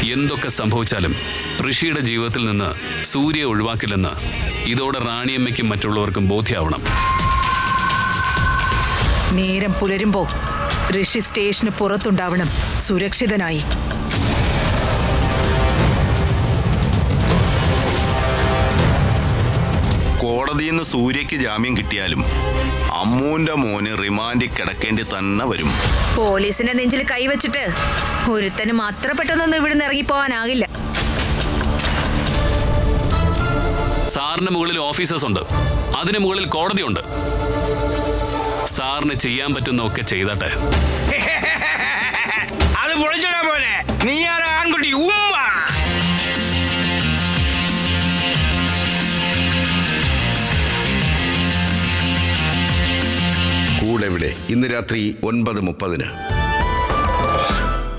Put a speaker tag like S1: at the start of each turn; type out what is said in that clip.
S1: എന്തൊക്കെ സംഭവിച്ചാലും ഋഷിയുടെ ജീവിതത്തിൽ നിന്ന് സൂര്യ ഒഴിവാക്കില്ലെന്ന് ഇതോടെ റാണിയമ്മയ്ക്കും മറ്റുള്ളവർക്കും ബോധ്യമാവണം
S2: നേരം പുലരുമ്പോ ഋഷി സ്റ്റേഷന് പുറത്തുണ്ടാവണം സുരക്ഷിതനായി
S3: കോടതിയിൽ നിന്ന് സൂര്യയ്ക്ക് ജാമ്യം കിട്ടിയാലും അമ്മൂന്റെ മോന് റിമാൻഡിൽ കിടക്കേണ്ടി തന്നെ വരും
S4: പോലീസിന്റെ നെഞ്ചിൽ കൈവച്ചിട്ട് ഒരുത്തനും അത്ര പെട്ടെന്നൊന്നും ഇവിടുന്ന് ഇറങ്ങിപ്പോവാനാകില്ല
S1: സാറിന് മുകളിൽ ഓഫീസേഴ്സ് ഉണ്ട് അതിന് മുകളിൽ കോടതിയുണ്ട് സാറിന് ചെയ്യാൻ പറ്റുന്ന ഒക്കെ ചെയ്തട്ടെ
S5: അത് പൊളിച്ചിടാൻ പോലെ നീയാണ് ആൺകുട്ടി ഉമ്മ
S6: കൂടെവിടെ ഇന്ന് രാത്രി ഒൻപത് മുപ്പതിന്